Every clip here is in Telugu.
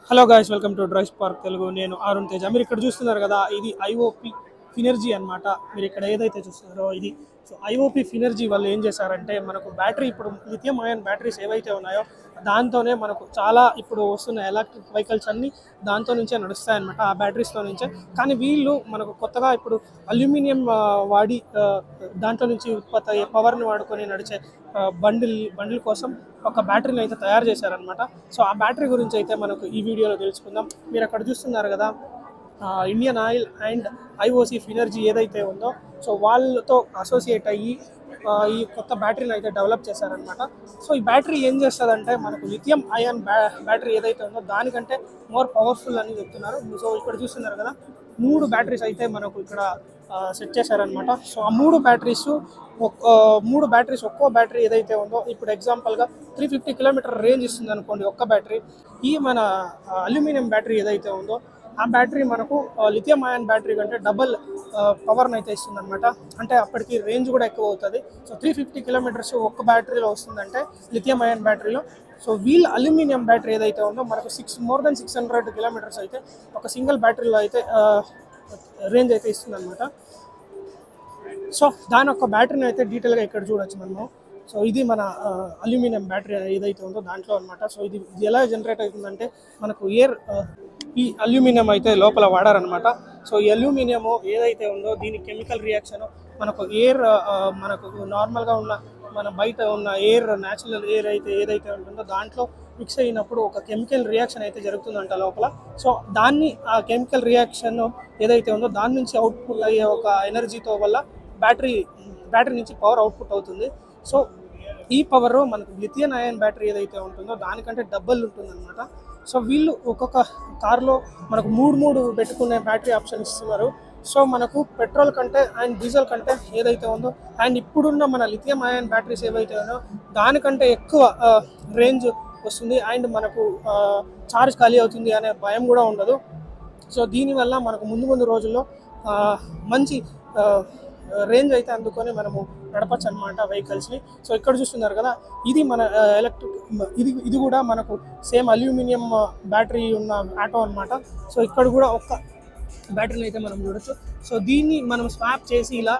hello guys welcome to drive park Telugu నేను అరుణ్ తేజ మీరు ఇక్కడ చూస్తున్నారు కదా ఇది ఐఓపి ఫినర్జీ అన్నమాట మీరు ఇక్కడ ఏదైతే చూస్తున్నారో ఇది సో ఐఓపి ఫినర్జీ వాళ్ళు ఏం చేశారంటే మనకు బ్యాటరీ ఇప్పుడు లిథియం అయాన్ బ్యాటరీస్ ఏవైతే ఉన్నాయో దాంతోనే మనకు చాలా ఇప్పుడు వస్తున్న ఎలక్ట్రిక్ వెహికల్స్ అన్నీ దాంతో నుంచే నడుస్తాయి అనమాట ఆ బ్యాటరీస్తో నుంచే కానీ వీళ్ళు మనకు కొత్తగా ఇప్పుడు అల్యూమినియం ఆ, వాడి ఆ, దాంట్లో నుంచి ఉత్పత్తి అయ్యే పవర్ని వాడుకొని నడిచే ఆ, బండిల్ బండిల్ కోసం ఒక బ్యాటరీని అయితే తయారు చేశారనమాట సో ఆ బ్యాటరీ గురించి అయితే మనకు ఈ వీడియోలో తెలుసుకుందాం మీరు అక్కడ చూస్తున్నారు కదా ఆ, Indian oil and IOC Phinergy ఏదైతే ఉందో సో వాళ్ళతో అసోసియేట్ అయ్యి ఆ, ఈ కొత్త బ్యాటరీని అయితే డెవలప్ చేశారనమాట సో ఈ బ్యాటరీ ఏం చేస్తుందంటే మనకు లిథియం అయాన్ బ్యా బ్యాటరీ ఏదైతే ఉందో దానికంటే మోర్ పవర్ఫుల్ అని చెప్తున్నారు సో ఇక్కడ చూస్తున్నారు కదా మూడు బ్యాటరీస్ అయితే మనకు ఇక్కడ సెట్ చేశారనమాట సో ఆ మూడు బ్యాటరీస్ మూడు బ్యాటరీస్ ఒక్కో బ్యాటరీ ఏదైతే ఉందో ఇప్పుడు ఎగ్జాంపుల్గా త్రీ ఫిఫ్టీ కిలోమీటర్ రేంజ్ ఇస్తుంది అనుకోండి ఒక్క బ్యాటరీ ఈ మన అల్యూమినియం బ్యాటరీ ఏదైతే ఉందో ఆ బ్యాటరీ మనకు లిథియం అయాన్ బ్యాటరీ కంటే డబల్ పవర్ని అయితే ఇస్తుంది అనమాట అంటే అప్పటికి రేంజ్ కూడా ఎక్కువ అవుతుంది సో త్రీ ఫిఫ్టీ కిలోమీటర్స్ ఒక్క బ్యాటరీలో వస్తుందంటే లిథియం అయాన్ బ్యాటరీలో సో వీల్ అల్యూమినియం బ్యాటరీ ఏదైతే ఉందో మనకు six more than six hundred kilometres అయితే ఒక సింగిల్ బ్యాటరీలో అయితే రేంజ్ అయితే ఇస్తుంది అనమాట సో దాని యొక్క బ్యాటరీని అయితే డీటెయిల్గా ఇక్కడ చూడొచ్చు మనము సో ఇది మన అల్యూమినియం బ్యాటరీ ఏదైతే ఉందో దాంట్లో అనమాట సో ఇది ఇది ఎలా జనరేట్ అవుతుందంటే మనకు ఎయిర్ ఈ అల్యూమినియం అయితే లోపల వాడారనమాట సో ఈ అల్యూమినియం ఏదైతే ఉందో దీని కెమికల్ రియాక్షన్ మనకు ఎయిర్ మనకు నార్మల్గా ఉన్న మన బయట ఉన్న ఎయిర్ న్యాచురల్ ఎయిర్ అయితే ఏదైతే ఉంటుందో దాంట్లో మిక్స్ అయినప్పుడు ఒక కెమికల్ రియాక్షన్ అయితే జరుగుతుందంట లోపల సో దాన్ని ఆ కెమికల్ రియాక్షన్ ఏదైతే ఉందో దాని నుంచి అవుట్పుట్ అయ్యే ఒక ఎనర్జీతో వల్ల బ్యాటరీ బ్యాటరీ నుంచి పవర్ అవుట్పుట్ అవుతుంది సో ఈ పవర్ మనకు లిథియం అయాన్ బ్యాటరీ ఏదైతే ఉంటుందో దానికంటే డబ్బల్ ఉంటుంది అనమాట సో వీళ్ళు ఒక్కొక్క కార్లో మనకు మూడు మూడు పెట్టుకునే బ్యాటరీ ఆప్షన్ ఇస్తున్నారు సో మనకు పెట్రోల్ కంటే అండ్ డీజిల్ కంటే ఏదైతే ఉందో అండ్ ఇప్పుడున్న మన లిథియం అయాన్ బ్యాటరీస్ ఏవైతే ఉన్నాయో దానికంటే ఎక్కువ రేంజ్ వస్తుంది అండ్ మనకు ఛార్జ్ ఖాళీ అవుతుంది అనే భయం కూడా ఉండదు సో దీనివల్ల మనకు ముందు ముందు రోజుల్లో ఆ, మంచి రేంజ్ అయితే అందుకొని మనము నడపచ్చు అనమాట వెహికల్స్ని సో ఇక్కడ చూస్తున్నారు కదా ఇది మన ఎలక్ట్రిక్ ఇది ఇది కూడా మనకు సేమ్ అల్యూమినియం బ్యాటరీ ఉన్న ఆటో అనమాట సో ఇక్కడ కూడా ఒక్క బ్యాటరీని అయితే మనం చూడొచ్చు సో దీన్ని మనం స్వాప్ చేసి ఇలా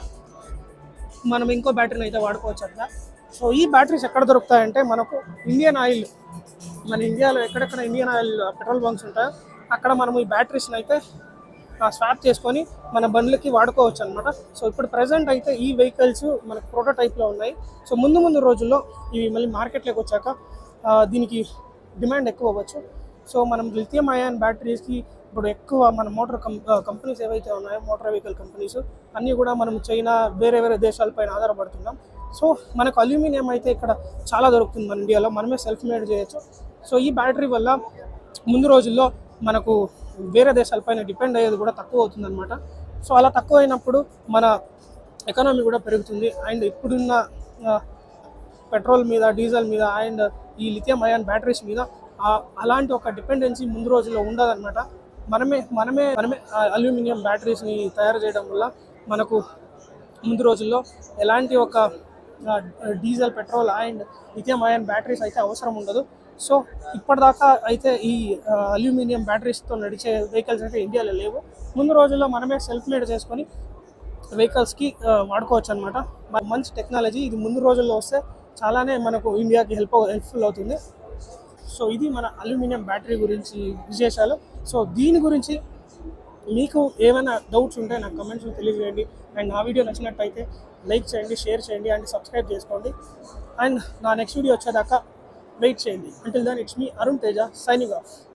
మనం ఇంకో బ్యాటరీని అయితే వాడుకోవచ్చు అట్లా సో ఈ బ్యాటరీస్ ఎక్కడ దొరుకుతాయంటే మనకు ఇండియన్ ఆయిల్ మన ఇండియాలో ఎక్కడెక్కడ ఇండియన్ ఆయిల్ పెట్రోల్ బంక్స్ ఉంటాయో అక్కడ మనం ఈ బ్యాటరీస్ని అయితే స్వాప్ చేసుకొని మన బండ్లకి వాడుకోవచ్చు అనమాట సో ఇప్పుడు ప్రజెంట్ అయితే ఈ వెహికల్స్ మనకు ప్రోటోటైప్లో ఉన్నాయి సో ముందు ముందు రోజుల్లో ఇవి మళ్ళీ మార్కెట్లోకి వచ్చాక ఆ, దీనికి డిమాండ్ ఎక్కువ అవ్వచ్చు సో మనం లిథియం అయాన్ బ్యాటరీస్కి ఇప్పుడు ఎక్కువ మన మోటార్ కం కంపెనీస్ ఏవైతే ఉన్నాయో మోటార్ వెహికల్ కంపెనీస్ అన్నీ కూడా మనం చైనా వేరే వేరే దేశాలపైన ఆధారపడుతున్నాం సో మనకు అల్యూమినియం అయితే ఇక్కడ చాలా దొరుకుతుంది మన ఇండియాలో మనమే సెల్ఫ్ మేడ్ చేయొచ్చు సో ఈ బ్యాటరీ వల్ల ముందు రోజుల్లో మనకు వేరే దేశాలపైన డిపెండ్ అయ్యేది కూడా తక్కువ అవుతుందన్నమాట సో అలా తక్కువ అయినప్పుడు మన ఎకానమీ కూడా పెరుగుతుంది అండ్ ఇప్పుడున్న ఆ, పెట్రోల్ మీద డీజిల్ మీద అండ్ ఈ లిథియం అయాన్ బ్యాటరీస్ మీద ఆ- అలాంటి ఒక డిపెండెన్సీ ముందు రోజుల్లో ఉండదన్నమాట మనమే మనమే మనమే అల్యూమినియం బ్యాటరీస్ని తయారు చేయడం వల్ల మనకు ముందు రోజుల్లో ఎలాంటి ఒక ఆ, diesel petrol and lithium ion batteries అయితే అవసరం ఉండదు సో ఇప్పటిదాకా అయితే ఈ ఆ, అల్యూమినియం బ్యాటరీస్తో నడిచే వెహికల్స్ అయితే ఇండియాలో లేవు ముందు రోజుల్లో మనమే సెల్ఫ్ మేడ్ చేసుకొని వెహికల్స్కి వాడుకోవచ్చు అనమాట మంచి టెక్నాలజీ ఇది ముందు రోజుల్లో వస్తే చాలానే మనకు ఇండియాకి హెల్ప్ హెల్ప్ఫుల్ అవుతుంది సో ఇది మన అల్యూమినియం బ్యాటరీ గురించి విశేషాలు సో దీని గురించి మీకు ఏమైనా డౌట్స్ ఉంటే నాకు కమెంట్స్లో తెలియజేయండి అండ్ నా వీడియో నచ్చినట్టయితే లైక్ చేయండి షేర్ చేయండి అండ్ సబ్స్క్రైబ్ చేసుకోండి అండ్ నా నెక్స్ట్ వీడియో వచ్చేదాకా వెయిట్ చేయండి until then it's me Arun Teja signing of